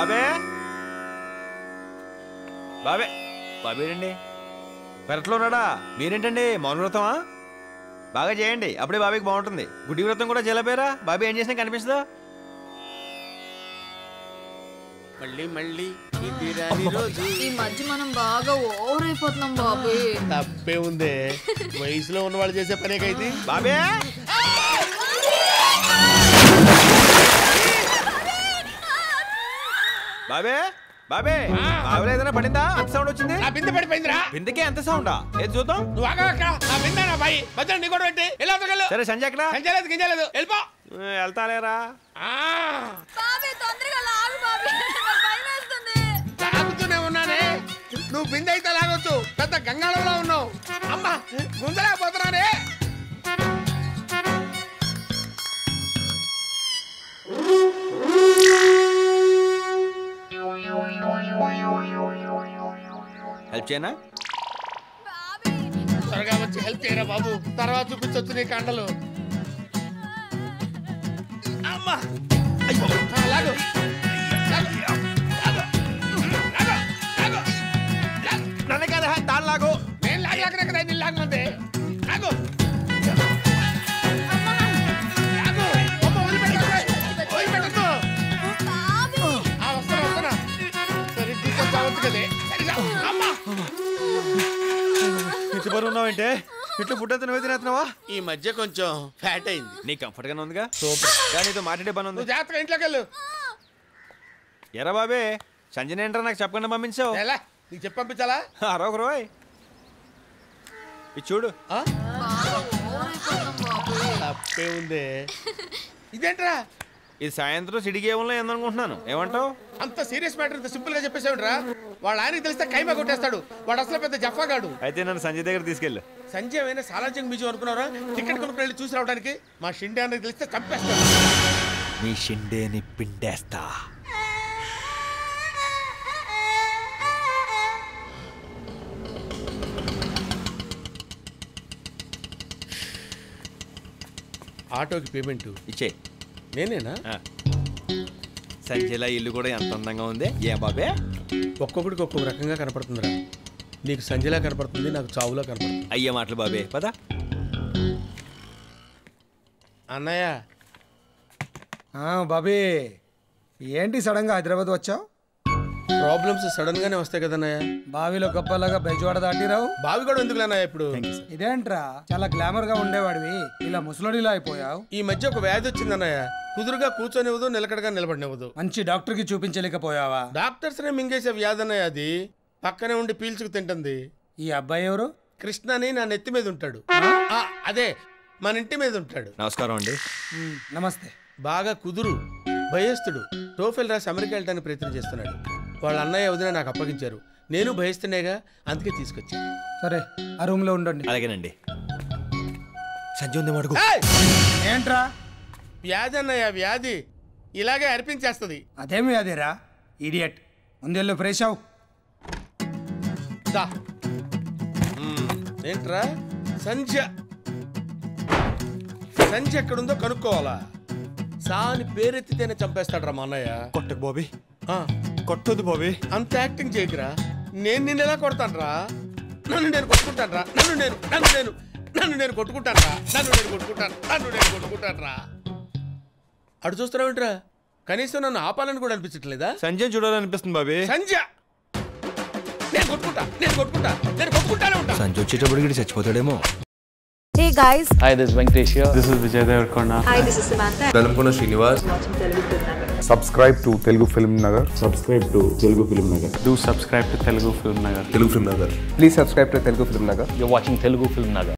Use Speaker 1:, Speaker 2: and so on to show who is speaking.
Speaker 1: బాబే బాబే బాబేడండి పెరట్లో ఉన్నాడా మీరేంటండి మౌన వ్రతమా బాగా చేయండి అప్పుడే బాబీకి బాగుంటుంది గుడి వ్రతం కూడా చేయలేపోయారా బాబీ ఏం చేసినా కనిపిస్తుందా
Speaker 2: మళ్ళీ మళ్ళీ ఇది రాని రోజు
Speaker 3: ఈ మధ్య మనం బాగా ఓవర్ అయిపోతున్నాం బాబు
Speaker 2: తప్పే ఉందే వయసులో ఉన్న వాళ్ళు చేసే పనే కైతే
Speaker 1: బాబే బాబే బాబే బాబులో ఏదైనా పడిందా అంత సౌండ్ వచ్చింది
Speaker 2: నా బిందె పడిపోయిందిరా
Speaker 1: బిందెకే ఎంత సౌండా ఏది చూద్దాం
Speaker 2: నువ్వు ఆగా అక్కడ నా బిందె నా బాయి మధ్యలో నీ కూడా పెట్టి ఎలా వెళ్ళు
Speaker 1: సరే సంజయ్ ఎక్కడ
Speaker 2: కంచలేదు గింజలేదు వెళ్ళిపో
Speaker 1: ఏ, వెళ్తాలేరా
Speaker 2: ఆ,
Speaker 3: బాబీ తొందరగా లాగు బాబీ నాకు భయం వేస్తుంది
Speaker 2: తాగుతూనే ఉన్నానే నువ్వు బిందె అయితే లాగొచ్చు పెద్ద గంగాళంలో ఉన్నావు అమ్మా గుంజలేకపోతున్నానే
Speaker 1: హెల్ప్ చేయనా
Speaker 3: బాబీ
Speaker 2: త్వరగా వచ్చి హెల్ప్ చేయరా బాబు తర్వాత చూపించొచ్చు నీ కండలు అమ్మా అయ్యో ఆ, లాగు లాగు. లాగు. లాగు. లాగు. లాగు.
Speaker 1: నన్ను కదా తాను లాగు
Speaker 2: నేను లాగి లాగినా కదా నేను లాగమంటే లాగు లాగు అమ్మ వదిలిపెట్టకు. వదిలిపెట్టకు.
Speaker 3: బాబీ
Speaker 2: ఆ, వస్తున్నా వస్తున్నా సరే తీసుకొచ్చావచ్చు కదే సరిగా అమ్మా
Speaker 1: ఇంటి బరువు ఉన్నావంటే ఇట్లా ఫుడ్ అంతా నువ్వే తినేస్తున్నావా
Speaker 2: ఈ మధ్య కొంచెం ఫ్యాట్ అయింది
Speaker 1: నీ కంఫర్ట్ గానే ఉందిగా సూపర్ కానీ నీతో మాట్లాడే పని ఉంది
Speaker 2: నువ్వు జాగ్రత్తగా ఇంట్లోకి వెళ్ళు
Speaker 1: ఎరా బాబే సంజయ్ ఏంట్రా నాకు చెప్పకుండా పంపించావు
Speaker 2: ఎలా నీకు చెప్పి పంపించాలా
Speaker 1: అరొక రోయ్ ఇది చూడు
Speaker 2: ఆ?
Speaker 3: బాగా ఓవర్ అయిపోతున్నాం బాబు
Speaker 2: తప్పే ఉంది ఇదేంట్రా
Speaker 1: ఇది సాయంత్రం సిటీ గేమ్లో ఏందనుకుంటున్నాను ఏమంటావు
Speaker 2: అంత సీరియస్ మ్యాటర్ ఇంత సింపుల్ గా చెప్పేసావుట్రా వాళ్ళ ఆయనకి తెలిస్తే కైమా కొట్టేస్తాడు వాడు అసలు పెద్ద జఫాగాడు
Speaker 1: అయితే నన్ను సంజయ్ దగ్గర తీసుకెళ్ళు
Speaker 2: సంజయ్ అయినా సాలార్జంగ్ బీచ్ అనుకున్నారా టికెట్ కొనుక్కుని వెళ్ళి చూసి రావడానికి మా షిండే అన్నకి తెలిస్తే చంపేస్తాడు
Speaker 1: మీ షిండేని పిండేస్తా
Speaker 2: ఆటోకి పేమెంట్
Speaker 1: ఇచ్చే
Speaker 2: నేనేనా
Speaker 1: సంజయ్లా ఇల్లు కూడా ఎంత అందంగా ఉంది ఏ బాబే
Speaker 2: ఒక్కొక్కడికి ఒక్కొక్క రకంగా కనపడుతుందిరా నీకు సంజయ్లా కనపడుతుంది నాకు చావులా కనపడుతుంది
Speaker 1: అయ్యే మాటలు బాబే పద
Speaker 2: అన్నయ్య
Speaker 4: ఆ, బాబీ ఏంటి సడన్గా హైదరాబాద్ వచ్చావు
Speaker 2: ప్రాబ్లమ్స్ సడన్ గానే వస్తాయి కదన్నయ్య
Speaker 4: బావిలో గొప్పలాగా బెజవాడ దాటిరావు
Speaker 2: బావి కూడా ఎందుకు అన్నయ్య ఇప్పుడు
Speaker 4: ఇదేంట్రా చాలా గ్లామర్ గా ఉండేవాడివి ఇలా ముసలోడిలా అయిపోయావు
Speaker 2: ఈ మధ్య ఒక వ్యాధి వచ్చిందన్నయ్య కుదురుగా కూర్చొనివ్వదు నిలకడగా నిలబడినివ్వదు
Speaker 4: మంచి డాక్టర్ కి చూపించలేకపోయావా
Speaker 2: డాక్టర్స్ నే మింగేసే వ్యాధి అన్నయ్య అది పక్కనే ఉండి పీల్చుకు తింటుంది
Speaker 4: ఈ అబ్బాయి ఎవరు
Speaker 2: కృష్ణ అని నా నెత్తి మీద ఉంటాడు ఆ, అదే మన ఇంటి మీద ఉంటాడు
Speaker 1: నమస్కారం అండి
Speaker 4: ఉమ్, నమస్తే
Speaker 2: బాగా కుదురు భయస్తుడు టోఫెల్ రాసి అమెరికా వెళ్ళడానికి ప్రయత్నం చేస్తున్నాడు వాళ్ళ అన్నయ్య వదిన నాకు అప్పగించారు నేను భయస్తుండేగా అందుకే తీసుకొచ్చాను
Speaker 4: సరే ఆ రూమ్ లో ఉండండి
Speaker 1: అలాగేనండి సంజయ్ ఉంది అడుగు
Speaker 2: ఏయ్!
Speaker 4: ఏంట్రా
Speaker 2: వ్యాధి అన్నయ్య వ్యాధి ఇలాగే అర్పించేస్తుంది
Speaker 4: అదేమి అదేరా ఇడియట్ ముందెళ్ళు ఫ్రెష్ అవు
Speaker 2: దా మ్మ్. ఏంట్రా సంధ్య సంధ్య ఎక్కడుందో కనుక్కోవాలా సాని పేరెత్తితేనే చంపేస్తాడ్రా మా అన్నయ్య
Speaker 1: కొట్టకు బాబీ
Speaker 2: ఆ,
Speaker 1: కొట్టొద్దు బాబీ
Speaker 2: అంత యాక్టింగ్ చేయకురా నేను నిన్ను ఎలా కొడతానురా నన్ను నేను కొట్టుకుంటానురా నన్ను నేను నన్ను నేను నన్ను నేను కొట్టుకుంటానురా నన్ను నేను కొట్టుకుంటాను నన్ను నేను కొట్టుకుంటానురా అటు చూస్తున్నావేంట్రా కనీసం నన్ను ఆపాలని కూడా అనిపించట్లేదా
Speaker 1: సంజయ్ చూడాలనిపిస్తుంది బాబీ
Speaker 2: సంధ్య నేను కొట్టుకుంటా నేను కొట్టుకుంటా నేను కొట్టుకుంటానే ఉంటా
Speaker 1: సంజయ్ వచ్చేటప్పటికి చచ్చిపోతాడేమో
Speaker 3: hey guys
Speaker 5: Hi, this is Venkatesh here.
Speaker 6: This is Vijay Devarkonda.
Speaker 3: Hi this is Samantha
Speaker 7: Velankonda Srinivas
Speaker 8: subscribe to Telugu Film Nagar.
Speaker 6: Subscribe to Telugu Film Nagar. Do subscribe to Telugu Film Nagar.
Speaker 7: Telugu Film Nagar
Speaker 8: Please subscribe to Telugu Film Nagar.
Speaker 5: You're watching Telugu Film Nagar.